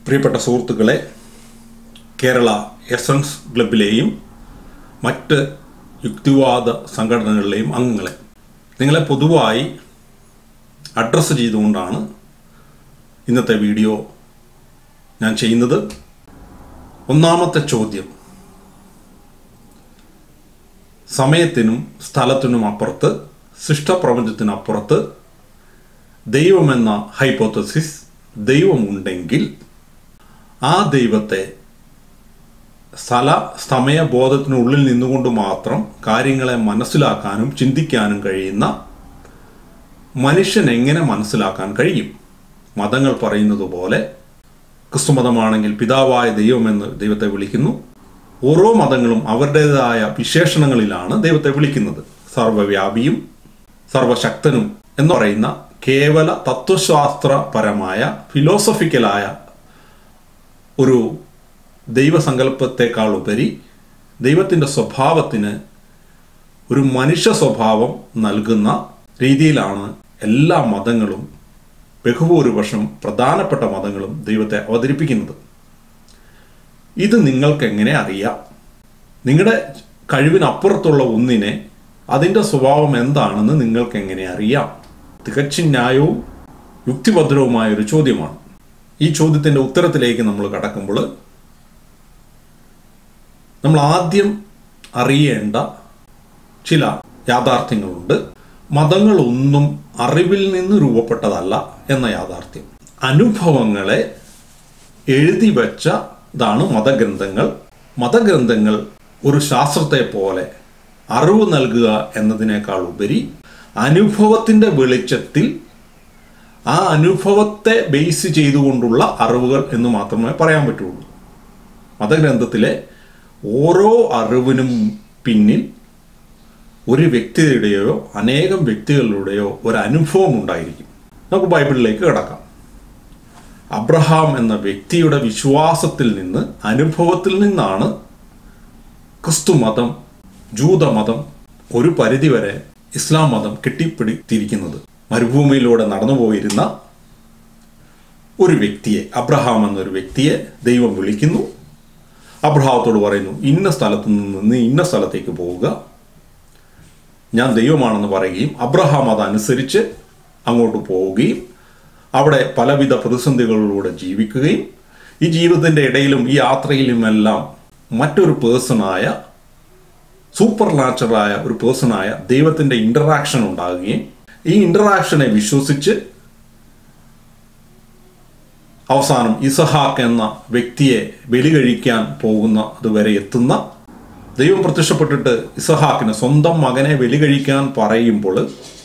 പ്രിയപ്പെട്ട സുഹൃത്തുക്കളെ കേരള എസൻസ് ക്ലബിലെയും മറ്റ് യുക്തിവാദ സംഘടനകളിലെയും അംഗങ്ങളെ നിങ്ങളെ പൊതുവായി അഡ്രസ്സ് ചെയ്തുകൊണ്ടാണ് ഇന്നത്തെ വീഡിയോ ഞാൻ ചെയ്യുന്നത് ഒന്നാമത്തെ ചോദ്യം സമയത്തിനും സ്ഥലത്തിനും അപ്പുറത്ത് സൃഷ്ടപ്രപഞ്ചത്തിനപ്പുറത്ത് ദൈവമെന്ന ഹൈപ്പോത്തസിസ് ദൈവമുണ്ടെങ്കിൽ ആ ദൈവത്തെ സ്ഥല സമയബോധത്തിനുള്ളിൽ നിന്നുകൊണ്ട് മാത്രം കാര്യങ്ങളെ മനസ്സിലാക്കാനും ചിന്തിക്കാനും കഴിയുന്ന മനുഷ്യൻ എങ്ങനെ മനസ്സിലാക്കാൻ കഴിയും മതങ്ങൾ പറയുന്നത് പോലെ ക്രിസ്തുമതമാണെങ്കിൽ പിതാവായ ദൈവമെന്ന് ദൈവത്തെ വിളിക്കുന്നു ഓരോ മതങ്ങളും അവരുടേതായ വിശേഷണങ്ങളിലാണ് ദൈവത്തെ വിളിക്കുന്നത് സർവവ്യാപിയും സർവശക്തനും എന്ന് പറയുന്ന കേവല തത്വശാസ്ത്രപരമായ ഫിലോസഫിക്കലായ ഒരു ദൈവസങ്കല്പത്തെക്കാൾ ഉപരി ദൈവത്തിൻ്റെ സ്വഭാവത്തിന് ഒരു മനുഷ്യ സ്വഭാവം നൽകുന്ന രീതിയിലാണ് എല്ലാ മതങ്ങളും ബഹുഭൂരിപക്ഷം പ്രധാനപ്പെട്ട മതങ്ങളും ദൈവത്തെ അവതരിപ്പിക്കുന്നത് ഇത് നിങ്ങൾക്ക് എങ്ങനെ അറിയാം നിങ്ങളുടെ കഴിവിനപ്പുറത്തുള്ള ഒന്നിനെ അതിൻ്റെ സ്വഭാവം എന്താണെന്ന് നിങ്ങൾക്ക് എങ്ങനെ അറിയാം തികച്ചും ന്യായവും യുക്തിഭദ്രവുമായ ഒരു ചോദ്യമാണ് ഈ ചോദ്യത്തിൻ്റെ ഉത്തരത്തിലേക്ക് നമ്മൾ കടക്കുമ്പോൾ നമ്മൾ ആദ്യം അറിയേണ്ട ചില യാഥാർത്ഥ്യങ്ങളുണ്ട് മതങ്ങളൊന്നും അറിവിൽ നിന്ന് രൂപപ്പെട്ടതല്ല എന്ന യാഥാർത്ഥ്യം അനുഭവങ്ങളെ എഴുതി വെച്ച ഇതാണ് മതഗ്രന്ഥങ്ങൾ മതഗ്രന്ഥങ്ങൾ ഒരു ശാസ്ത്രത്തെ പോലെ അറിവ് നൽകുക എന്നതിനേക്കാൾ ഉപരി അനുഭവത്തിൻ്റെ വെളിച്ചത്തിൽ ആ അനുഭവത്തെ ബേസ് ചെയ്തുകൊണ്ടുള്ള അറിവുകൾ എന്ന് മാത്രമേ പറയാൻ പറ്റുള്ളൂ മതഗ്രന്ഥത്തിലെ ഓരോ അറിവിനും പിന്നിൽ ഒരു വ്യക്തിയുടെയോ അനേകം വ്യക്തികളുടെയോ ഒരു അനുഭവം ഉണ്ടായിരിക്കും നമുക്ക് ബൈബിളിലേക്ക് കിടക്കാം അബ്രഹാം എന്ന വ്യക്തിയുടെ വിശ്വാസത്തിൽ നിന്ന് അനുഭവത്തിൽ നിന്നാണ് ക്രിസ്തു മതം ജൂതമതം ഒരു പരിധിവരെ ഇസ്ലാം മതം കെട്ടിപ്പിടിത്തിരിക്കുന്നത് മരുഭൂമിയിലൂടെ നടന്നുപോയിരുന്ന ഒരു വ്യക്തിയെ അബ്രഹാം എന്നൊരു വ്യക്തിയെ ദൈവം വിളിക്കുന്നു അബ്രഹാമത്തോട് പറയുന്നു ഇന്ന സ്ഥലത്ത് നിന്ന് ഇന്ന സ്ഥലത്തേക്ക് പോവുക ഞാൻ ദൈവമാണെന്ന് പറയുകയും അബ്രഹാം അതനുസരിച്ച് അങ്ങോട്ട് പോവുകയും അവിടെ പലവിധ പ്രതിസന്ധികളിലൂടെ ജീവിക്കുകയും ഈ ജീവിതത്തിൻ്റെ ഇടയിലും ഈ യാത്രയിലുമെല്ലാം മറ്റൊരു പേഴ്സണായ സൂപ്പർ നാച്ചുറലായ ഒരു പേഴ്സണായ ദൈവത്തിൻ്റെ ഇൻ്ററാക്ഷൻ ഉണ്ടാകുകയും ഈ ഇൻ്ററാക്ഷനെ വിശ്വസിച്ച് അവസാനം ഇസഹാക്ക് എന്ന വ്യക്തിയെ ബലി കഴിക്കാൻ പോകുന്നത് വരെ എത്തുന്ന ദൈവം പ്രത്യക്ഷപ്പെട്ടിട്ട് ഇസഹാക്കിന് സ്വന്തം മകനെ ബലി കഴിക്കാൻ പറയുമ്പോൾ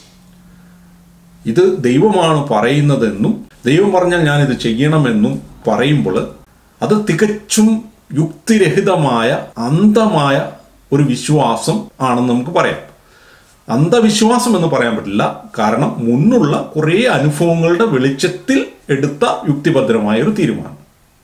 ഇത് ദൈവമാണ് പറയുന്നതെന്നും ദൈവം പറഞ്ഞാൽ ഞാൻ ഇത് ചെയ്യണമെന്നും പറയുമ്പോൾ അത് തികച്ചും യുക്തിരഹിതമായ അന്ധമായ ഒരു വിശ്വാസം ആണെന്ന് നമുക്ക് പറയാം അന്ധവിശ്വാസം എന്ന് പറയാൻ പറ്റില്ല കാരണം മുന്നുള്ള കുറേ അനുഭവങ്ങളുടെ വെളിച്ചത്തിൽ എടുത്ത യുക്തിഭദ്രമായ ഒരു തീരുമാനം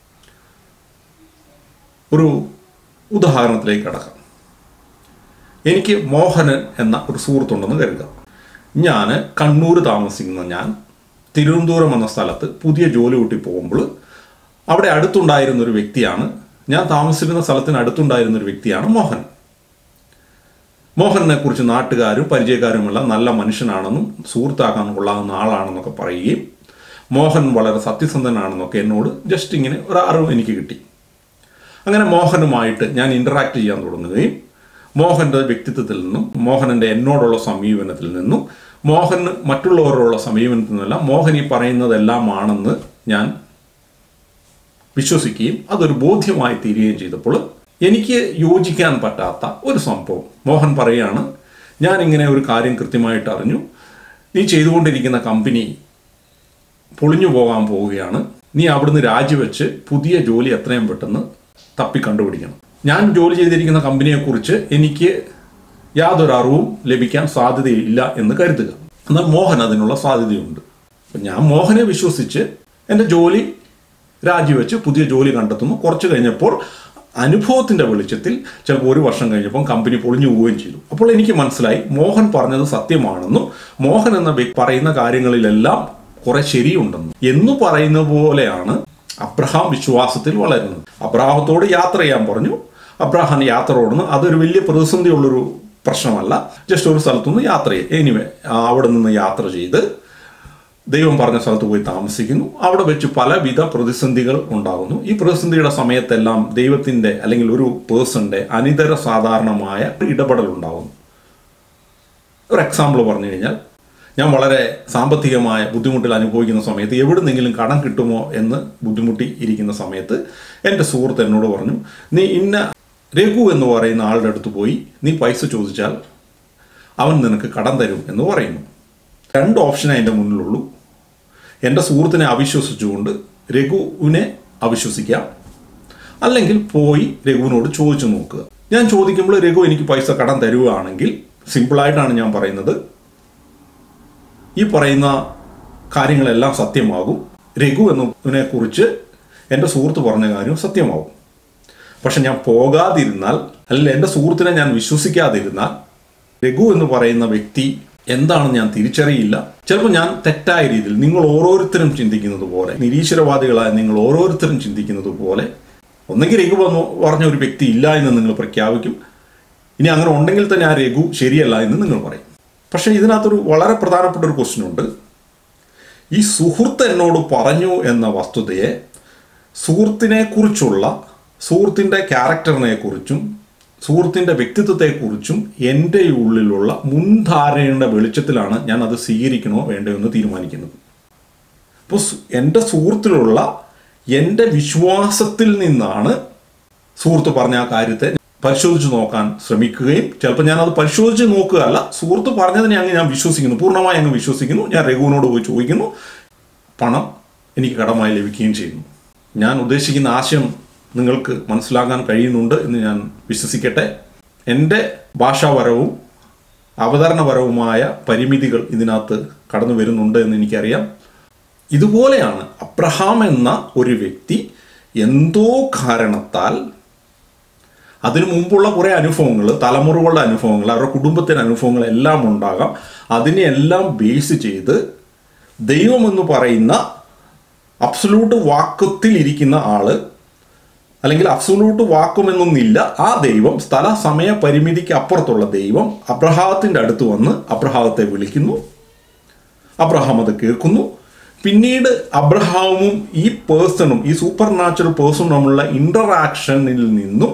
ഒരു ഉദാഹരണത്തിലേക്ക് കടക്കാം എനിക്ക് മോഹനൻ എന്ന ഒരു സുഹൃത്തുണ്ടെന്ന് കരുതുക ഞാൻ കണ്ണൂർ താമസിക്കുന്ന ഞാൻ തിരുവനന്തപുരം എന്ന സ്ഥലത്ത് പുതിയ ജോലി കൂട്ടി പോകുമ്പോൾ അവിടെ അടുത്തുണ്ടായിരുന്ന ഒരു വ്യക്തിയാണ് ഞാൻ താമസിച്ചിരുന്ന സ്ഥലത്തിന് അടുത്തുണ്ടായിരുന്ന ഒരു വ്യക്തിയാണ് മോഹൻ മോഹനെ കുറിച്ച് നാട്ടുകാരും പരിചയക്കാരുമെല്ലാം നല്ല മനുഷ്യനാണെന്നും സുഹൃത്താക്കാൻ കൊള്ളാവുന്ന ആളാണെന്നൊക്കെ പറയുകയും മോഹൻ വളരെ സത്യസന്ധനാണെന്നൊക്കെ എന്നോട് ജസ്റ്റ് ഇങ്ങനെ ഒരു അറിവ് എനിക്ക് കിട്ടി അങ്ങനെ മോഹനുമായിട്ട് ഞാൻ ഇൻറ്ററാക്ട് ചെയ്യാൻ തുടങ്ങുകയും മോഹൻ്റെ വ്യക്തിത്വത്തിൽ നിന്നും മോഹനൻ്റെ എന്നോടുള്ള സമീപനത്തിൽ നിന്നും മോഹന് മറ്റുള്ളവരോടുള്ള സമീപനത്തിൽ നിന്നെല്ലാം മോഹൻ ഈ പറയുന്നതെല്ലാമാണെന്ന് ഞാൻ വിശ്വസിക്കുകയും അതൊരു ബോധ്യമായി തീരുകയും ചെയ്തപ്പോൾ എനിക്ക് യോജിക്കാൻ പറ്റാത്ത ഒരു സംഭവം മോഹൻ പറയാണ് ഞാൻ ഇങ്ങനെ ഒരു കാര്യം കൃത്യമായിട്ട് അറിഞ്ഞു നീ ചെയ്തുകൊണ്ടിരിക്കുന്ന കമ്പനി പൊളിഞ്ഞു പോകാൻ പോവുകയാണ് നീ അവിടുന്ന് രാജിവെച്ച് പുതിയ ജോലി എത്രയും പെട്ടെന്ന് തപ്പി കണ്ടുപിടിക്കണം ഞാൻ ജോലി ചെയ്തിരിക്കുന്ന കമ്പനിയെക്കുറിച്ച് എനിക്ക് യാതൊരു അറിവും ലഭിക്കാൻ സാധ്യതയില്ല എന്ന് കരുതുക എന്നാൽ മോഹൻ അതിനുള്ള സാധ്യതയുണ്ട് അപ്പം ഞാൻ മോഹനെ വിശ്വസിച്ച് എൻ്റെ ജോലി രാജിവെച്ച് പുതിയ ജോലി കണ്ടെത്തുന്നു കുറച്ച് കഴിഞ്ഞപ്പോൾ അനുഭവത്തിൻ്റെ വെളിച്ചത്തിൽ ചിലപ്പോൾ ഒരു വർഷം കഴിഞ്ഞപ്പോൾ കമ്പനി പൊളിഞ്ഞു പോവുകയും ചെയ്തു അപ്പോൾ എനിക്ക് മനസ്സിലായി മോഹൻ പറഞ്ഞത് സത്യമാണെന്നും മോഹൻ എന്ന വ്യക്തി പറയുന്ന കാര്യങ്ങളിലെല്ലാം കുറെ ശരിയുണ്ടെന്നും എന്ന് പറയുന്ന പോലെയാണ് അബ്രഹാം വിശ്വാസത്തിൽ വളരുന്നു അബ്രാഹത്തോട് യാത്ര ചെയ്യാൻ പറഞ്ഞു അബ്രാഹാം യാത്ര ഓടുന്നു അതൊരു വലിയ പ്രതിസന്ധിയുള്ളൊരു പ്രശ്നമല്ല ജസ്റ്റ് ഒരു സ്ഥലത്തുനിന്ന് യാത്ര ചെയ്യും എനിവേ അവിടെ നിന്ന് യാത്ര ചെയ്ത് ദൈവം പറഞ്ഞ സ്ഥലത്ത് പോയി താമസിക്കുന്നു അവിടെ വെച്ച് പലവിധ പ്രതിസന്ധികൾ ഉണ്ടാകുന്നു ഈ പ്രതിസന്ധിയുടെ സമയത്തെല്ലാം ദൈവത്തിൻ്റെ അല്ലെങ്കിൽ ഒരു പേഴ്സന്റെ അനിതര സാധാരണമായ ഇടപെടൽ ഉണ്ടാകുന്നു ഒരു എക്സാമ്പിൾ പറഞ്ഞു കഴിഞ്ഞാൽ ഞാൻ വളരെ സാമ്പത്തികമായ ബുദ്ധിമുട്ടിൽ അനുഭവിക്കുന്ന സമയത്ത് എവിടുന്നെങ്കിലും കടം കിട്ടുമോ എന്ന് ബുദ്ധിമുട്ടി ഇരിക്കുന്ന സമയത്ത് എൻ്റെ സുഹൃത്ത് എന്നോട് പറഞ്ഞു നീ ഇന്ന രഘു എന്ന് പറയുന്ന ആളുടെ അടുത്ത് പോയി നീ പൈസ ചോദിച്ചാൽ അവൻ നിനക്ക് കടം തരും എന്ന് പറയുന്നു രണ്ട് ഓപ്ഷനേ എൻ്റെ മുന്നിലുള്ളൂ എൻ്റെ സുഹൃത്തിനെ അവിശ്വസിച്ചുകൊണ്ട് രഘുവിനെ അവിശ്വസിക്കാം അല്ലെങ്കിൽ പോയി രഘുവിനോട് ചോദിച്ചു നോക്കുക ഞാൻ ചോദിക്കുമ്പോൾ രഘു എനിക്ക് പൈസ കടം തരുകയാണെങ്കിൽ സിമ്പിളായിട്ടാണ് ഞാൻ പറയുന്നത് ഈ പറയുന്ന കാര്യങ്ങളെല്ലാം സത്യമാകും രഘു എന്നതിനെ കുറിച്ച് എൻ്റെ സുഹൃത്ത് പറഞ്ഞ കാര്യം സത്യമാകും പക്ഷെ ഞാൻ പോകാതിരുന്നാൽ അല്ലെങ്കിൽ എൻ്റെ സുഹൃത്തിനെ ഞാൻ വിശ്വസിക്കാതിരുന്നാൽ രഘു എന്ന് പറയുന്ന വ്യക്തി എന്താണെന്ന് ഞാൻ തിരിച്ചറിയില്ല ചിലപ്പോൾ ഞാൻ തെറ്റായ രീതിയിൽ നിങ്ങൾ ഓരോരുത്തരും ചിന്തിക്കുന്നത് പോലെ നിരീശ്വരവാദികളായ നിങ്ങൾ ഓരോരുത്തരും ചിന്തിക്കുന്നത് പോലെ ഒന്നെങ്കിൽ രഘു വന്നു പറഞ്ഞ ഒരു വ്യക്തി ഇല്ല എന്ന് നിങ്ങൾ പ്രഖ്യാപിക്കും ഇനി അങ്ങനെ ഉണ്ടെങ്കിൽ തന്നെ ആ രഘു ശരിയല്ല എന്ന് നിങ്ങൾ പറയും പക്ഷേ ഇതിനകത്തൊരു വളരെ പ്രധാനപ്പെട്ട ഒരു ക്വസ്റ്റ്യൻ ഉണ്ട് ഈ സുഹൃത്ത് എന്നോട് പറഞ്ഞു എന്ന വസ്തുതയെ സുഹൃത്തിനെ കുറിച്ചുള്ള സുഹൃത്തിൻ്റെ ക്യാരക്ടറിനെ കുറിച്ചും സുഹൃത്തിൻ്റെ വ്യക്തിത്വത്തെക്കുറിച്ചും എൻ്റെ ഉള്ളിലുള്ള മുൻധാരണയുടെ വെളിച്ചത്തിലാണ് ഞാൻ അത് സ്വീകരിക്കണോ വേണ്ടോ എന്ന് തീരുമാനിക്കുന്നത് അപ്പോൾ എൻ്റെ സുഹൃത്തിലുള്ള എൻ്റെ വിശ്വാസത്തിൽ നിന്നാണ് സുഹൃത്ത് പറഞ്ഞ ആ കാര്യത്തെ പരിശോധിച്ച് നോക്കാൻ ശ്രമിക്കുകയും ചിലപ്പോൾ ഞാൻ അത് പരിശോധിച്ച് നോക്കുകയല്ല സുഹൃത്ത് പറഞ്ഞതിനെ അങ്ങ് ഞാൻ വിശ്വസിക്കുന്നു പൂർണ്ണമായി അങ്ങ് വിശ്വസിക്കുന്നു ഞാൻ രഘുവിനോട് പോയി ചോദിക്കുന്നു പണം എനിക്ക് കടമായി ലഭിക്കുകയും ചെയ്യുന്നു ഞാൻ ഉദ്ദേശിക്കുന്ന ആശയം നിങ്ങൾക്ക് മനസ്സിലാക്കാൻ കഴിയുന്നുണ്ട് എന്ന് ഞാൻ വിശ്വസിക്കട്ടെ എൻ്റെ ഭാഷാപരവും അവതരണപരവുമായ പരിമിതികൾ ഇതിനകത്ത് കടന്നു വരുന്നുണ്ട് എന്ന് എനിക്കറിയാം ഇതുപോലെയാണ് അബ്രഹാം എന്ന ഒരു വ്യക്തി എന്തോ കാരണത്താൽ അതിനു മുമ്പുള്ള കുറേ അനുഭവങ്ങൾ തലമുറകളുടെ അനുഭവങ്ങൾ അവരുടെ കുടുംബത്തിൻ്റെ അനുഭവങ്ങൾ എല്ലാം ഉണ്ടാകാം അതിനെയെല്ലാം ബേസ് ചെയ്ത് ദൈവം എന്ന് പറയുന്ന അബ്സലൂട്ട് വാക്കത്തിൽ ഇരിക്കുന്ന ആള് അല്ലെങ്കിൽ അബ്സലൂട്ട് വാക്കുമെന്നൊന്നില്ല ആ ദൈവം സ്ഥല സമയ പരിമിതിക്ക് അപ്പുറത്തുള്ള ദൈവം അബ്രഹാത്തിൻ്റെ അടുത്ത് വന്ന് അബ്രഹാത്തെ വിളിക്കുന്നു അബ്രഹാം അത് കേൾക്കുന്നു പിന്നീട് അബ്രഹാമും ഈ പേഴ്സണും ഈ സൂപ്പർ നാച്ചുറൽ പേഴ്സണും തമ്മിലുള്ള ഇന്ററാക്ഷനിൽ നിന്നും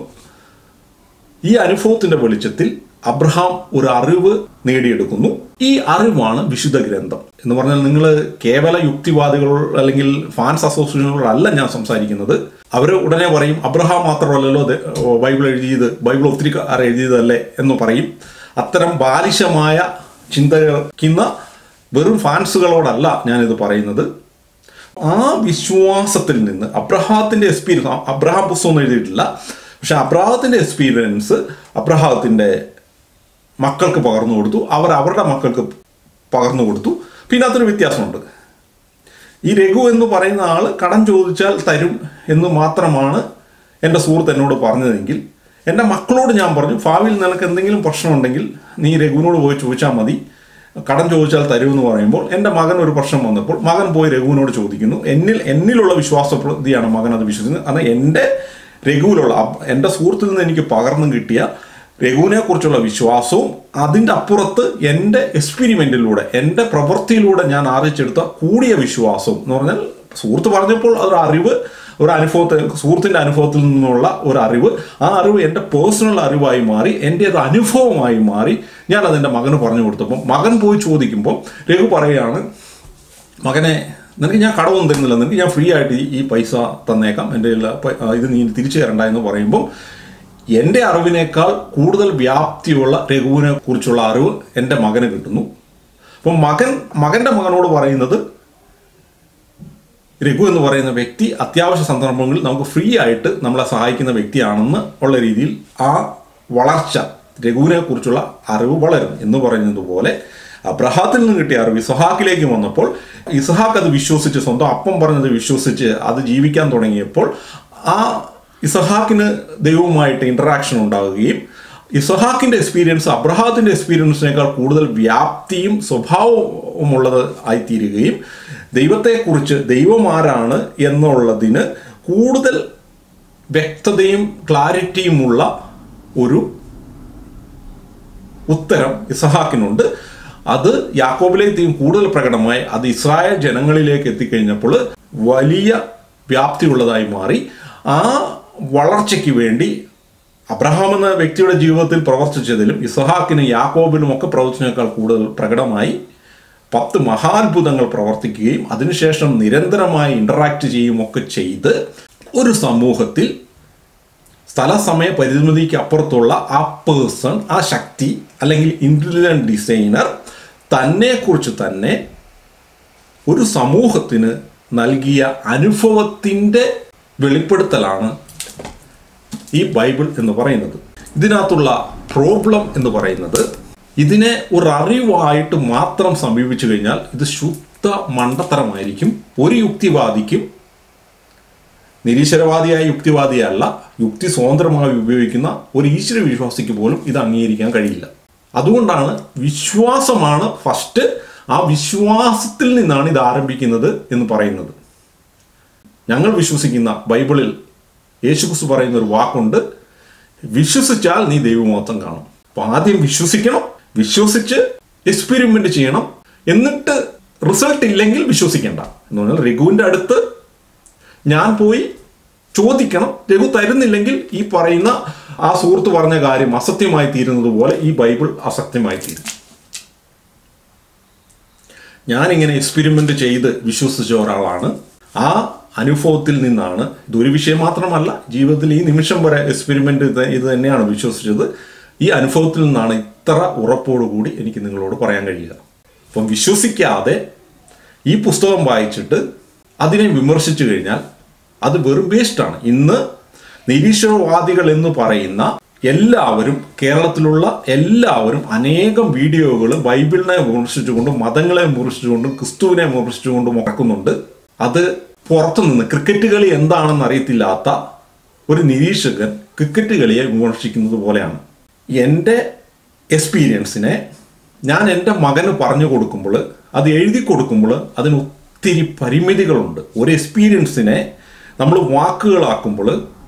ഈ അനുഭവത്തിന്റെ വെളിച്ചത്തിൽ അബ്രഹാം ഒരു അറിവ് നേടിയെടുക്കുന്നു ഈ അറിവാണ് വിശുദ്ധ ഗ്രന്ഥം എന്ന് പറഞ്ഞാൽ നിങ്ങൾ കേവല യുക്തിവാദികൾ അല്ലെങ്കിൽ ഫാൻസ് അസോസിയേഷനുകളല്ല ഞാൻ സംസാരിക്കുന്നത് അവർ ഉടനെ പറയും അബ്രഹാം മാത്രമല്ലല്ലോ ഇത് ബൈബിൾ എഴുതിയത് ബൈബിൾ ഒത്തിരി ആർ എഴുതിയതല്ലേ എന്ന് പറയും അത്തരം ബാലിശമായ ചിന്തക്കുന്ന വെറും ഫാൻസുകളോടല്ല ഞാനിത് പറയുന്നത് ആ വിശ്വാസത്തിൽ നിന്ന് അബ്രഹാത്തിന്റെ എക്സ്പീരിയൻസ് അബ്രഹാം പുസ്തകം എഴുതിയിട്ടില്ല പക്ഷെ അബ്രഹാത്തിന്റെ എക്സ്പീരിയൻസ് അബ്രഹാത്തിന്റെ മക്കൾക്ക് പകർന്നു കൊടുത്തു അവർ അവരുടെ മക്കൾക്ക് പകർന്നു കൊടുത്തു പിന്നെ അതൊരു വ്യത്യാസമുണ്ട് ഈ രഘു എന്ന് പറയുന്ന ആൾ കടം ചോദിച്ചാൽ തരും എന്ന് മാത്രമാണ് എൻ്റെ സുഹൃത്ത് എന്നോട് പറഞ്ഞതെങ്കിൽ എൻ്റെ മക്കളോട് ഞാൻ പറഞ്ഞു ഭാവിയിൽ നിനക്ക് എന്തെങ്കിലും പ്രശ്നമുണ്ടെങ്കിൽ നീ രഘുവിനോട് പോയി ചോദിച്ചാൽ മതി കടം ചോദിച്ചാൽ തരുമെന്ന് പറയുമ്പോൾ എൻ്റെ മകൻ ഒരു പ്രശ്നം വന്നപ്പോൾ മകൻ പോയി രഘുവിനോട് ചോദിക്കുന്നു എന്നിൽ എന്നിലുള്ള വിശ്വാസപ്രതിയാണ് മകൻ അത് വിശ്വസിക്കുന്നത് കാരണം എൻ്റെ രഘുവിലുള്ള എൻ്റെ സുഹൃത്തിൽ നിന്ന് എനിക്ക് പകർന്നു കിട്ടിയ രഘുവിനെ കുറിച്ചുള്ള വിശ്വാസവും അതിൻ്റെ അപ്പുറത്ത് എൻ്റെ എക്സ്പെരിമെൻറ്റിലൂടെ എൻ്റെ പ്രവൃത്തിയിലൂടെ ഞാൻ ആർജിച്ചെടുത്ത കൂടിയ വിശ്വാസവും എന്ന് പറഞ്ഞാൽ സുഹൃത്ത് പറഞ്ഞപ്പോൾ അതൊരു അറിവ് ഒരു അനുഭവത്തിൽ സുഹൃത്തിൻ്റെ അനുഭവത്തിൽ നിന്നുള്ള ഒരു അറിവ് ആ അറിവ് എൻ്റെ പേഴ്സണൽ അറിവായി മാറി എൻ്റെ ഒരു അനുഭവമായി മാറി ഞാൻ അതെൻ്റെ മകന് പറഞ്ഞു കൊടുത്തപ്പോൾ മകൻ പോയി ചോദിക്കുമ്പോൾ രഘു പറയുകയാണ് മകനെ നിനക്ക് ഞാൻ കടമൊന്നും തരുന്നില്ല നിനക്ക് ഞാൻ ഫ്രീ ആയിട്ട് ഈ പൈസ തന്നേക്കാം എൻ്റെ ഇത് നീ തിരിച്ചു തരണ്ട എന്ന് പറയുമ്പോൾ എൻ്റെ അറിവിനേക്കാൾ കൂടുതൽ വ്യാപ്തിയുള്ള രഘുവിനെ കുറിച്ചുള്ള അറിവ് എൻ്റെ മകന് കിട്ടുന്നു അപ്പം മകൻ മകൻ്റെ മകനോട് പറയുന്നത് രഘു എന്ന് പറയുന്ന വ്യക്തി അത്യാവശ്യ സന്ദർഭങ്ങളിൽ നമുക്ക് ഫ്രീ ആയിട്ട് നമ്മളെ സഹായിക്കുന്ന വ്യക്തിയാണെന്ന് ഉള്ള രീതിയിൽ ആ വളർച്ച രഘുവിനെ കുറിച്ചുള്ള അറിവ് വളരും എന്ന് പറയുന്നത് പോലെ അബ്രഹാത്തിൽ നിന്ന് കിട്ടിയ അറിവ് ഇസഹാക്കിലേക്ക് വന്നപ്പോൾ ഇസഹാക്ക് അത് വിശ്വസിച്ച് സ്വന്തം അപ്പം പറഞ്ഞത് വിശ്വസിച്ച് അത് ജീവിക്കാൻ തുടങ്ങിയപ്പോൾ ആ ഇസഹാക്കിന് ദൈവവുമായിട്ട് ഇൻറ്ററാക്ഷൻ ഉണ്ടാവുകയും ഇസഹാക്കിൻ്റെ എക്സ്പീരിയൻസ് അബ്രഹാത്തിൻ്റെ എക്സ്പീരിയൻസിനേക്കാൾ കൂടുതൽ വ്യാപ്തിയും സ്വഭാവവും അനുഭവമുള്ളത് ആയിത്തീരുകയും ദൈവത്തെക്കുറിച്ച് ദൈവമാരാണ് എന്നുള്ളതിന് കൂടുതൽ വ്യക്തതയും ക്ലാരിറ്റിയുമുള്ള ഒരു ഉത്തരം ഇസഹാക്കിനുണ്ട് അത് യാക്കോബിലേക്ക് കൂടുതൽ പ്രകടമായി അത് ഇസ്രായേൽ ജനങ്ങളിലേക്ക് എത്തിക്കഴിഞ്ഞപ്പോൾ വലിയ വ്യാപ്തിയുള്ളതായി മാറി ആ വളർച്ചയ്ക്ക് വേണ്ടി അബ്രഹാം എന്ന വ്യക്തിയുടെ ജീവിതത്തിൽ പ്രവർത്തിച്ചതിലും ഇസഹാക്കിനും യാക്കോബിനും ഒക്കെ പ്രവർത്തിച്ചതിനേക്കാൾ കൂടുതൽ പ്രകടമായി പത്ത് മഹാത്ഭുതങ്ങൾ പ്രവർത്തിക്കുകയും അതിനുശേഷം നിരന്തരമായി ഇന്ററാക്ട് ചെയ്യുകയും ഒക്കെ ചെയ്ത് ഒരു സമൂഹത്തിൽ സ്ഥലസമയ പരിമിതിക്ക് അപ്പുറത്തുള്ള ആ പേഴ്സൺ ആ ശക്തി അല്ലെങ്കിൽ ഇന്റലിജന്റ് ഡിസൈനർ തന്നെക്കുറിച്ച് തന്നെ ഒരു സമൂഹത്തിന് നൽകിയ അനുഭവത്തിൻ്റെ വെളിപ്പെടുത്തലാണ് ഈ ബൈബിൾ എന്ന് പറയുന്നത് ഇതിനകത്തുള്ള പ്രോബ്ലം എന്ന് പറയുന്നത് ഇതിനെ ഒരു അറിവായിട്ട് മാത്രം സമീപിച്ചു കഴിഞ്ഞാൽ ഇത് ശുദ്ധ മണ്ടത്തരമായിരിക്കും ഒരു യുക്തിവാദിക്കും നിരീശ്വരവാദിയായ യുക്തിവാദിയല്ല യുക്തി സ്വതന്ത്രമായി ഉപയോഗിക്കുന്ന ഒരു ഈശ്വര വിശ്വാസിക്ക് പോലും ഇത് അംഗീകരിക്കാൻ കഴിയില്ല അതുകൊണ്ടാണ് വിശ്വാസമാണ് ഫസ്റ്റ് ആ വിശ്വാസത്തിൽ നിന്നാണ് ഇത് ആരംഭിക്കുന്നത് എന്ന് പറയുന്നത് ഞങ്ങൾ വിശ്വസിക്കുന്ന ബൈബിളിൽ യേശുക്രിസ്തു പറയുന്ന ഒരു വാക്കുണ്ട് വിശ്വസിച്ചാൽ നീ ദൈവമഹത്വം കാണും അപ്പൊ ആദ്യം വിശ്വസിക്കണം വിശ്വസിച്ച് എക്സ്പെരിമെന്റ് ചെയ്യണം എന്നിട്ട് റിസൾട്ട് ഇല്ലെങ്കിൽ വിശ്വസിക്കേണ്ട എന്ന് പറഞ്ഞാൽ രഘുവിന്റെ അടുത്ത് ഞാൻ പോയി ചോദിക്കണം രഘു തരുന്നില്ലെങ്കിൽ ഈ പറയുന്ന ആ സുഹൃത്ത് പറഞ്ഞ കാര്യം അസത്യമായി തീരുന്നത് പോലെ ഈ ബൈബിൾ അസത്യമായി തീരും ഞാനിങ്ങനെ എക്സ്പെരിമെന്റ് ചെയ്ത് വിശ്വസിച്ച ഒരാളാണ് ആ അനുഭവത്തിൽ നിന്നാണ് ഇതൊരു വിഷയം മാത്രമല്ല ജീവിതത്തിൽ ഈ നിമിഷം വരെ എക്സ്പെരിമെന്റ് ഇത് ഇത് തന്നെയാണ് വിശ്വസിച്ചത് ഈ അനുഭവത്തിൽ നിന്നാണ് ഇത്ര ഉറപ്പോടുകൂടി എനിക്ക് നിങ്ങളോട് പറയാൻ കഴിയുക അപ്പം വിശ്വസിക്കാതെ ഈ പുസ്തകം വായിച്ചിട്ട് അതിനെ വിമർശിച്ചു കഴിഞ്ഞാൽ അത് വെറും വേസ്റ്റാണ് ഇന്ന് നിരീശ്വരവാദികൾ എന്ന് പറയുന്ന എല്ലാവരും കേരളത്തിലുള്ള എല്ലാവരും അനേകം വീഡിയോകൾ ബൈബിളിനെ വിമർശിച്ചുകൊണ്ടും മതങ്ങളെ വിമർശിച്ചുകൊണ്ടും ക്രിസ്തുവിനെ വിമർശിച്ചുകൊണ്ടും ഇറക്കുന്നുണ്ട് അത് പുറത്തുനിന്ന് ക്രിക്കറ്റ് കളി എന്താണെന്ന് അറിയത്തില്ലാത്ത ഒരു നിരീക്ഷകൻ ക്രിക്കറ്റ് കളിയെ വിമർശിക്കുന്നത് പോലെയാണ് എൻ്റെ എക്സ്പീരിയൻസിനെ ഞാൻ എൻ്റെ മകന് പറഞ്ഞു കൊടുക്കുമ്പോൾ അത് എഴുതി കൊടുക്കുമ്പോൾ അതിന് ഒത്തിരി പരിമിതികളുണ്ട് ഒരു എക്സ്പീരിയൻസിനെ നമ്മൾ വാക്കുകളാക്കുമ്പോൾ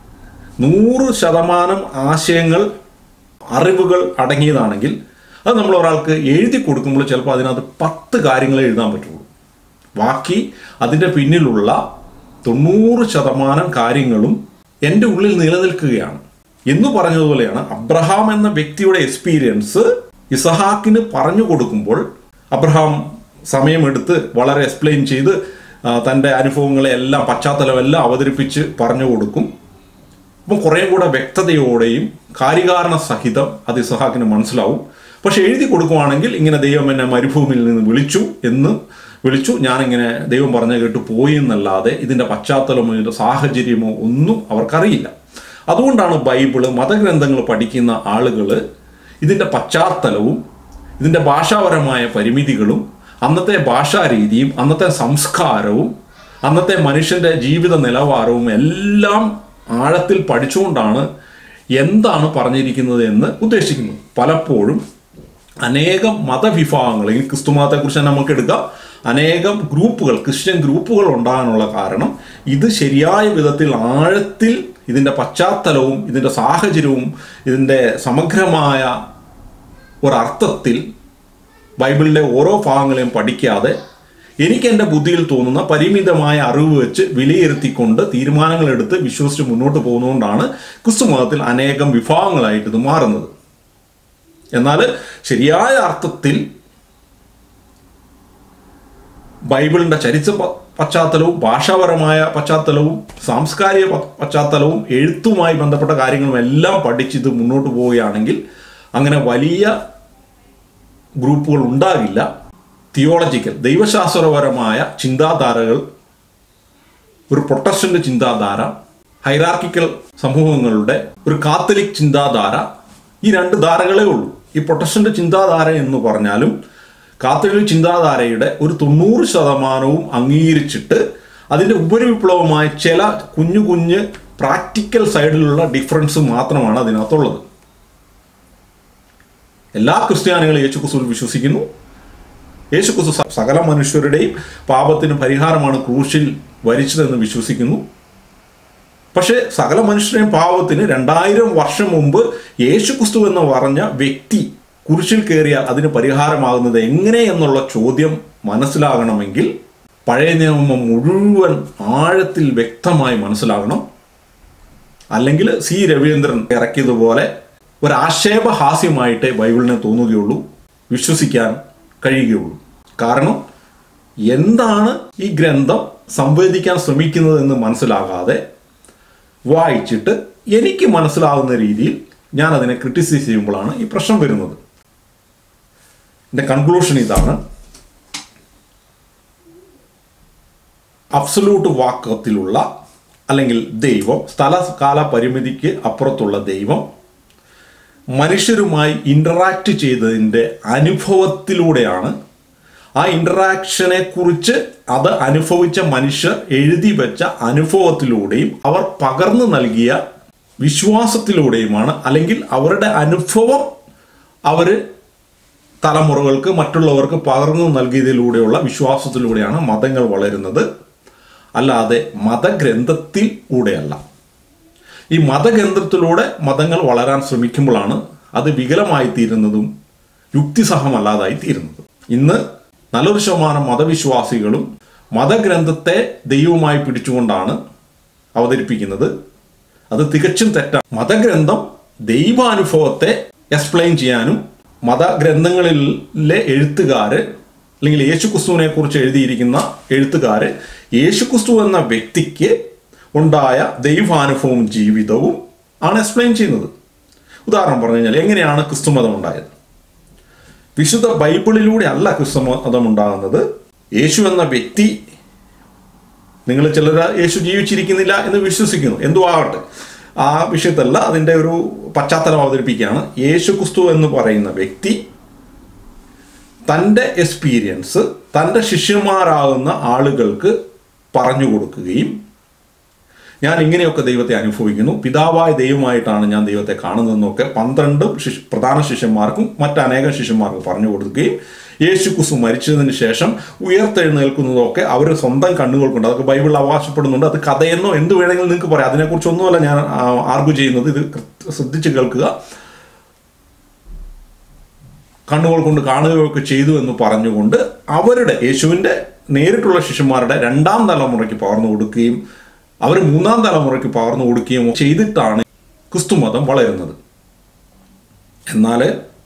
നൂറ് ശതമാനം ആശയങ്ങൾ അറിവുകൾ അടങ്ങിയതാണെങ്കിൽ അത് നമ്മൾ ഒരാൾക്ക് എഴുതി കൊടുക്കുമ്പോൾ ചിലപ്പോൾ അതിനകത്ത് പത്ത് കാര്യങ്ങളെ എഴുതാൻ പറ്റുള്ളൂ ബാക്കി അതിൻ്റെ പിന്നിലുള്ള തൊണ്ണൂറ് ശതമാനം കാര്യങ്ങളും എൻ്റെ ഉള്ളിൽ നിലനിൽക്കുകയാണ് എന്ന് പറഞ്ഞതുപോലെയാണ് അബ്രഹാം എന്ന വ്യക്തിയുടെ എക്സ്പീരിയൻസ് ഇസഹാക്കിന് പറഞ്ഞു കൊടുക്കുമ്പോൾ അബ്രഹാം സമയമെടുത്ത് വളരെ എക്സ്പ്ലെയിൻ ചെയ്ത് ആ, തൻ്റെ അനുഭവങ്ങളെ എല്ലാം പശ്ചാത്തലമെല്ലാം അവതരിപ്പിച്ച് പറഞ്ഞു കൊടുക്കും അപ്പം കുറേ കൂടെ വ്യക്തതയോടെയും കാര്യകാരണ സഹിതം അത് ഇസഹാക്കിന് മനസ്സിലാവും പക്ഷെ എഴുതി കൊടുക്കുവാണെങ്കിൽ ഇങ്ങനെ ദൈവം എന്നെ മരുഭൂമിയിൽ നിന്ന് വിളിച്ചു എന്ന് വിളിച്ചു ഞാനിങ്ങനെ ദൈവം പറഞ്ഞ കേട്ട് പോയി എന്നല്ലാതെ ഇതിൻ്റെ പശ്ചാത്തലമോ ഇതിൻ്റെ സാഹചര്യമോ ഒന്നും അവർക്കറിയില്ല അതുകൊണ്ടാണ് ബൈബിള് മതഗ്രന്ഥങ്ങൾ പഠിക്കുന്ന ആളുകൾ ഇതിൻ്റെ പശ്ചാത്തലവും ഇതിൻ്റെ ഭാഷാപരമായ പരിമിതികളും അന്നത്തെ ഭാഷാരീതിയും അന്നത്തെ സംസ്കാരവും അന്നത്തെ മനുഷ്യന്റെ ജീവിത നിലവാരവും എല്ലാം ആഴത്തിൽ പഠിച്ചുകൊണ്ടാണ് എന്താണ് പറഞ്ഞിരിക്കുന്നത് എന്ന് ഉദ്ദേശിക്കുന്നത് പലപ്പോഴും അനേകം മതവിഭാഗങ്ങൾ ഈ ക്രിസ്തു മതത്തെക്കുറിച്ച് തന്നെ നമുക്ക് എടുക്കാം അനേകം ഗ്രൂപ്പുകൾ ക്രിസ്ത്യൻ ഗ്രൂപ്പുകൾ ഉണ്ടാകാനുള്ള കാരണം ഇത് ശരിയായ വിധത്തിൽ ആഴത്തിൽ ഇതിൻ്റെ പശ്ചാത്തലവും ഇതിൻ്റെ സാഹചര്യവും ഇതിൻ്റെ സമഗ്രമായ ഒരർത്ഥത്തിൽ ബൈബിളിലെ ഓരോ ഭാഗങ്ങളെയും പഠിക്കാതെ എനിക്ക് എൻ്റെ ബുദ്ധിയിൽ തോന്നുന്ന പരിമിതമായ അറിവ് വെച്ച് വിലയിരുത്തിക്കൊണ്ട് തീരുമാനങ്ങൾ എടുത്ത് വിശ്വസിച്ച് മുന്നോട്ട് പോകുന്നതുകൊണ്ടാണ് ക്രിസ്തു മതത്തിൽ അനേകം വിഭാഗങ്ങളായിട്ട് ഇത് മാറുന്നത് എന്നാൽ ശരിയായ അർത്ഥത്തിൽ ബൈബിളിൻ്റെ ചരിത്ര പ- പശ്ചാത്തലവും ഭാഷാപരമായ പശ്ചാത്തലവും സാംസ്കാരിക പ- പശ്ചാത്തലവും എഴുത്തുമായി ബന്ധപ്പെട്ട കാര്യങ്ങളും എല്ലാം പഠിച്ച് ഇത് മുന്നോട്ട് പോവുകയാണെങ്കിൽ അങ്ങനെ വലിയ ഗ്രൂപ്പുകൾ ഉണ്ടാകില്ല തിയോളജിക്കൽ ദൈവശാസ്ത്രപരമായ ചിന്താധാരകൾ ഒരു പ്രൊട്ടസ്റ്റന്റ് ചിന്താധാര ഹൈറാർക്കിക്കൽ സമൂഹങ്ങളുടെ ഒരു കാത്തലിക് ചിന്താധാര ഈ രണ്ട് ധാരകളേ ഉള്ളൂ ഈ പ്രൊട്ടസ്റ്റന്റ് ചിന്താധാര എന്ന് പറഞ്ഞാലും കാത്തലിക് ചിന്താധാരയുടെ ഒരു തൊണ്ണൂറ് ശതമാനവും അംഗീകരിച്ചിട്ട് അതിൻ്റെ ഉപരിവിപ്ലവമായ ചില കുഞ്ഞു കുഞ്ഞ് പ്രാക്ടിക്കൽ സൈഡിലുള്ള ഡിഫറൻസ് മാത്രമാണ് അതിനകത്തുള്ളത് എല്ലാ ക്രിസ്ത്യാനികളും യേശു ക്രിസ്തുവിൽ വിശ്വസിക്കുന്നു യേശുക്രിസ്തു സ- സകല മനുഷ്യരുടെയും പാപത്തിന് പരിഹാരമാണ് ക്രൂശിൽ വരിച്ചതെന്ന് വിശ്വസിക്കുന്നു പക്ഷേ സകല മനുഷ്യരുടെയും പാപത്തിന് രണ്ടായിരം വർഷം മുമ്പ് യേശുക്രിസ്തു എന്ന് പറഞ്ഞ വ്യക്തി കുരിശിൽ കയറിയാൽ അതിന് പരിഹാരമാകുന്നത് എങ്ങനെ എന്നുള്ള ചോദ്യം മനസ്സിലാകണമെങ്കിൽ പഴയ നിയമം മുഴുവൻ ആഴത്തിൽ വ്യക്തമായി മനസ്സിലാകണം അല്ലെങ്കിൽ സി രവീന്ദ്രൻ ഇറക്കിയതുപോലെ ഒരു ആക്ഷേപഹാസ്യമായിട്ടേ ബൈബിളിനെ തോന്നുകയുള്ളൂ വിശ്വസിക്കാൻ കഴിയുകയുള്ളൂ കാരണം എന്താണ് ഈ ഗ്രന്ഥം സംവേദിക്കാൻ ശ്രമിക്കുന്നതെന്ന് മനസ്സിലാകാതെ വായിച്ചിട്ട് എനിക്ക് മനസ്സിലാകുന്ന രീതിയിൽ ഞാൻ അതിനെ ക്രിട്ടിസൈസ് ചെയ്യുമ്പോഴാണ് ഈ പ്രശ്നം വരുന്നത് എൻ്റെ കൺക്ലൂഷൻ ഇതാണ് അബ്സലൂട്ട് വാക്കത്തിലുള്ള അല്ലെങ്കിൽ ദൈവം സ്ഥലകാല പരിമിതിക്ക് അപ്പുറത്തുള്ള ദൈവം മനുഷ്യരുമായി ഇൻറ്ററാക്ട് ചെയ്തതിൻ്റെ അനുഭവത്തിലൂടെയാണ് ആ ഇൻറ്ററാക്ഷനെ കുറിച്ച് അത് അനുഭവിച്ച മനുഷ്യർ എഴുതി വെച്ച അനുഭവത്തിലൂടെയും അവർ പകർന്നു നൽകിയ വിശ്വാസത്തിലൂടെയുമാണ് അല്ലെങ്കിൽ അവരുടെ അനുഭവം അവർ തലമുറകൾക്ക് മറ്റുള്ളവർക്ക് പകർന്നു നൽകിയതിലൂടെയുള്ള വിശ്വാസത്തിലൂടെയാണ് മതങ്ങൾ വളരുന്നത് അല്ലാതെ മതഗ്രന്ഥത്തിലൂടെയല്ല ഈ മതഗ്രന്ഥത്തിലൂടെ മതങ്ങൾ വളരാൻ ശ്രമിക്കുമ്പോഴാണ് അത് വികലമായി തീരുന്നതും യുക്തിസഹമല്ലാതായി തീരുന്നത് ഇന്ന് നല്ലൊരു ശതമാനം മതവിശ്വാസികളും മതഗ്രന്ഥത്തെ ദൈവമായി പിടിച്ചുകൊണ്ടാണ് അവതരിപ്പിക്കുന്നത് അത് തികച്ചും തെറ്റാണ് മതഗ്രന്ഥം ദൈവാനുഭവത്തെ എക്സ്പ്ലെയിൻ ചെയ്യാനും മതഗ്രന്ഥങ്ങളിലെ എഴുത്തുകാര് അല്ലെങ്കിൽ യേശുക്രിസ്തുവിനെ കുറിച്ച് എഴുതിയിരിക്കുന്ന എഴുത്തുകാര് യേശുക്രിസ്തു എന്ന വ്യക്തിക്ക് ഉണ്ടായ ദൈവാനുഭവവും ജീവിതവും ആണ് എക്സ്പ്ലെയിൻ ചെയ്യുന്നത് ഉദാഹരണം പറഞ്ഞു കഴിഞ്ഞാൽ എങ്ങനെയാണ് ക്രിസ്തുമതം ഉണ്ടായത് വിശുദ്ധ ബൈബിളിലൂടെ അല്ല ക്രിസ്തുമതം ഉണ്ടാകുന്നത് യേശു എന്ന വ്യക്തി നിങ്ങൾ ചിലർ യേശു ജീവിച്ചിരിക്കുന്നില്ല എന്ന് വിശ്വസിക്കുന്നു എന്തു ആകട്ടെ ആ വിഷയത്തല്ല അതിൻ്റെ ഒരു പശ്ചാത്തലം അവതരിപ്പിക്കുകയാണ് യേശു ക്രിസ്തു എന്ന് പറയുന്ന വ്യക്തി തൻ്റെ എക്സ്പീരിയൻസ് തൻ്റെ ശിഷ്യന്മാരാകുന്ന ആളുകൾക്ക് പറഞ്ഞു കൊടുക്കുകയും ഞാൻ ഇങ്ങനെയൊക്കെ ദൈവത്തെ അനുഭവിക്കുന്നു പിതാവായ ദൈവമായിട്ടാണ് ഞാൻ ദൈവത്തെ കാണുന്നതെന്നൊക്കെ പന്ത്രണ്ട് ശിശ് പ്രധാന ശിഷ്യന്മാർക്കും മറ്റനേകം ശിഷ്യന്മാർക്കും പറഞ്ഞു കൊടുക്കുകയും യേശു ക്രിസ്തു മരിച്ചതിന് ശേഷം ഉയർത്തെഴുന്നേൽക്കുന്നതൊക്കെ അവർ സ്വന്തം കണ്ണുകൾ കൊണ്ട് അതൊക്കെ ബൈബിളിൽ അവകാശപ്പെടുന്നുണ്ട് അത് കഥയെന്നോ എന്ത് വേണമെങ്കിലും നിങ്ങൾക്ക് പറയാം അതിനെക്കുറിച്ചൊന്നുമല്ല ഞാൻ ആർഗ്യൂ ചെയ്യുന്നത് ഇത് കൃത്യ- ശ്രദ്ധിച്ച് കേൾക്കുക കണ്ണുകൾ കൊണ്ട് കാണുകയൊക്കെ ചെയ്തു എന്ന് പറഞ്ഞുകൊണ്ട് അവരുടെ യേശുവിൻ്റെ നേരിട്ടുള്ള ശിഷ്യന്മാരുടെ രണ്ടാം തലമുറയ്ക്ക് പകർന്നു കൊടുക്കുകയും അവർ മൂന്നാം തലമുറയ്ക്ക് പകർന്നു കൊടുക്കുകയും ചെയ്തിട്ടാണ് ക്രിസ്തുമതം വളരുന്നത് എന്നാൽ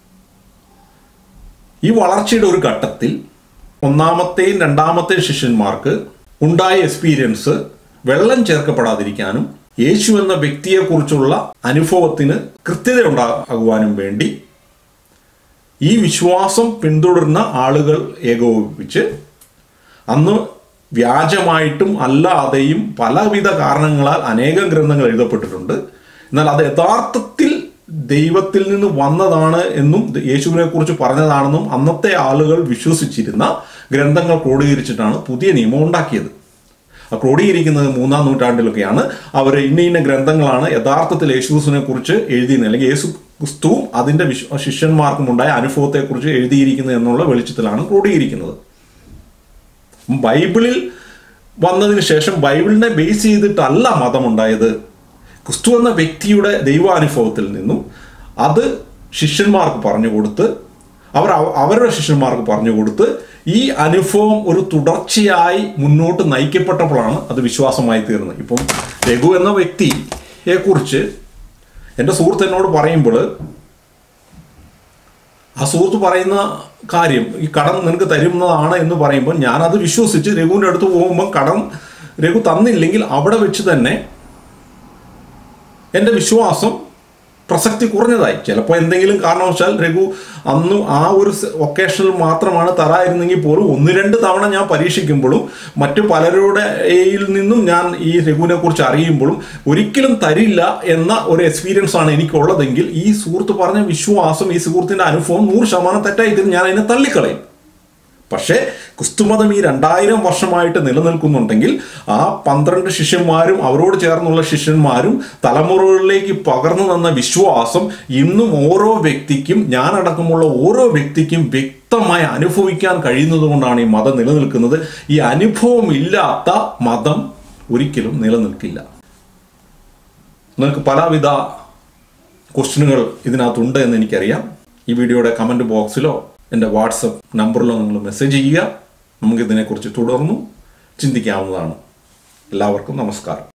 ഈ വളർച്ചയുടെ ഒരു ഘട്ടത്തിൽ ഒന്നാമത്തെയും രണ്ടാമത്തെയും ശിഷ്യന്മാർക്ക് ഉണ്ടായ എക്സ്പീരിയൻസ് വെള്ളം ചേർക്കപ്പെടാതിരിക്കാനും യേശു എന്ന വ്യക്തിയെക്കുറിച്ചുള്ള അനുഭവത്തിന് കൃത്യത ഉണ്ടാകുവാനും വേണ്ടി ഈ വിശ്വാസം പിന്തുടരുന്ന ആളുകൾ ഏകോപിപ്പിച്ച് അന്ന് വ്യാജമായിട്ടും അല്ലാതെയും പലവിധ കാരണങ്ങളാൽ അനേകം ഗ്രന്ഥങ്ങൾ എഴുതപ്പെട്ടിട്ടുണ്ട് എന്നാൽ അത് യഥാർത്ഥത്തിൽ ദൈവത്തിൽ നിന്ന് വന്നതാണ് എന്നും യേശുവിനെ കുറിച്ച് പറഞ്ഞതാണെന്നും അന്നത്തെ ആളുകൾ വിശ്വസിച്ചിരുന്ന ഗ്രന്ഥങ്ങൾ ക്രോഡീകരിച്ചിട്ടാണ് പുതിയ നിയമം ഉണ്ടാക്കിയത് ആ ക്രോഡീകരിക്കുന്നത് മൂന്നാം നൂറ്റാണ്ടിലൊക്കെയാണ് അവർ ഇന്ന ഇന്ന ഗ്രന്ഥങ്ങളാണ് യഥാർത്ഥത്തിൽ യേശുക്രിസ്തുവിനെ കുറിച്ച് എഴുതിയിരുന്നത് അല്ലെങ്കിൽ യേശു ക്രിസ്തുവും അതിൻ്റെ വിശ്വ ശിഷ്യന്മാർക്കും ഉണ്ടായ അനുഭവത്തെക്കുറിച്ച് എഴുതിയിരിക്കുന്നത് എന്നുള്ള വെളിച്ചത്തിലാണ് ക്രോഡീകരിക്കുന്നത് ബൈബിളിൽ വന്നതിന് ശേഷം ബൈബിളിനെ ബേസ് ചെയ്തിട്ടല്ല മതമുണ്ടായത് ക്രിസ്തു എന്ന വ്യക്തിയുടെ ദൈവാനുഭവത്തിൽ നിന്നും അത് ശിഷ്യന്മാർക്ക് പറഞ്ഞു കൊടുത്ത് അവർ അവ- അവരുടെ ശിഷ്യന്മാർക്ക് പറഞ്ഞു കൊടുത്ത് ഈ അനുഭവം ഒരു തുടർച്ചയായി മുന്നോട്ട് നയിക്കപ്പെട്ടപ്പോഴാണ് അത് വിശ്വാസമായി തീർന്നത് ഇപ്പം രഘു എന്ന വ്യക്തിയെ കുറിച്ച് എൻ്റെ സുഹൃത്ത് എന്നോട് പറയുമ്പോൾ ആ സുഹൃത്ത് പറയുന്ന കാര്യം ഈ കടം നിനക്ക് തരുന്നതാണ് എന്ന് പറയുമ്പോൾ ഞാനത് വിശ്വസിച്ച് രഘുവിൻ്റെ അടുത്ത് പോകുമ്പോൾ കടം രഘു തന്നില്ലെങ്കിൽ അവിടെ വെച്ച് തന്നെ എൻ്റെ വിശ്വാസം പ്രസക്തി കുറഞ്ഞതായി ചിലപ്പോൾ എന്തെങ്കിലും കാരണവശാൽ രഘു അന്ന് ആ ഒരു ഒക്കേഷനിൽ മാത്രമാണ് തരായിരുന്നെങ്കിൽ പോലും ഒന്ന് രണ്ട് തവണ ഞാൻ പരീക്ഷിക്കുമ്പോഴും മറ്റു പലരുടെ യിൽ നിന്നും ഞാൻ ഈ രഘുവിനെ കുറിച്ച് അറിയുമ്പോഴും ഒരിക്കലും തരില്ല എന്ന ഒരു എക്സ്പീരിയൻസ് ആണ് എനിക്കുള്ളതെങ്കിൽ ഈ സുഹൃത്ത് പറഞ്ഞ വിശ്വാസം ഈ സുഹൃത്തിൻ്റെ അനുഭവം നൂറ് ശതമാനം തെറ്റായി തീരും ഞാൻ അതിനെ തള്ളിക്കളയും പക്ഷേ ക്രിസ്തുമതം ഈ രണ്ടായിരം വർഷമായിട്ട് നിലനിൽക്കുന്നുണ്ടെങ്കിൽ ആ പന്ത്രണ്ട് ശിഷ്യന്മാരും അവരോട് ചേർന്നുള്ള ശിഷ്യന്മാരും തലമുറകളിലേക്ക് പകർന്നു തന്ന വിശ്വാസം ഇന്നും ഓരോ വ്യക്തിക്കും ഞാനടക്കമുള്ള ഓരോ വ്യക്തിക്കും വ്യക്തമായി അനുഭവിക്കാൻ കഴിയുന്നത് കൊണ്ടാണ് ഈ മതം നിലനിൽക്കുന്നത് ഈ അനുഭവം ഇല്ലാത്ത മതം ഒരിക്കലും നിലനിൽക്കില്ല നിങ്ങൾക്ക് പലവിധ ക്വസ്റ്റ്യനുകൾ ഇതിനകത്തുണ്ട് എന്ന് എനിക്കറിയാം ഈ വീഡിയോയുടെ കമൻറ്റ് ബോക്സിലോ എൻ്റെ വാട്സപ്പ് നമ്പറിലോ നിങ്ങൾ മെസ്സേജ് ചെയ്യുക നമുക്കിതിനെക്കുറിച്ച് തുടർന്നും ചിന്തിക്കാവുന്നതാണ് എല്ലാവർക്കും നമസ്കാരം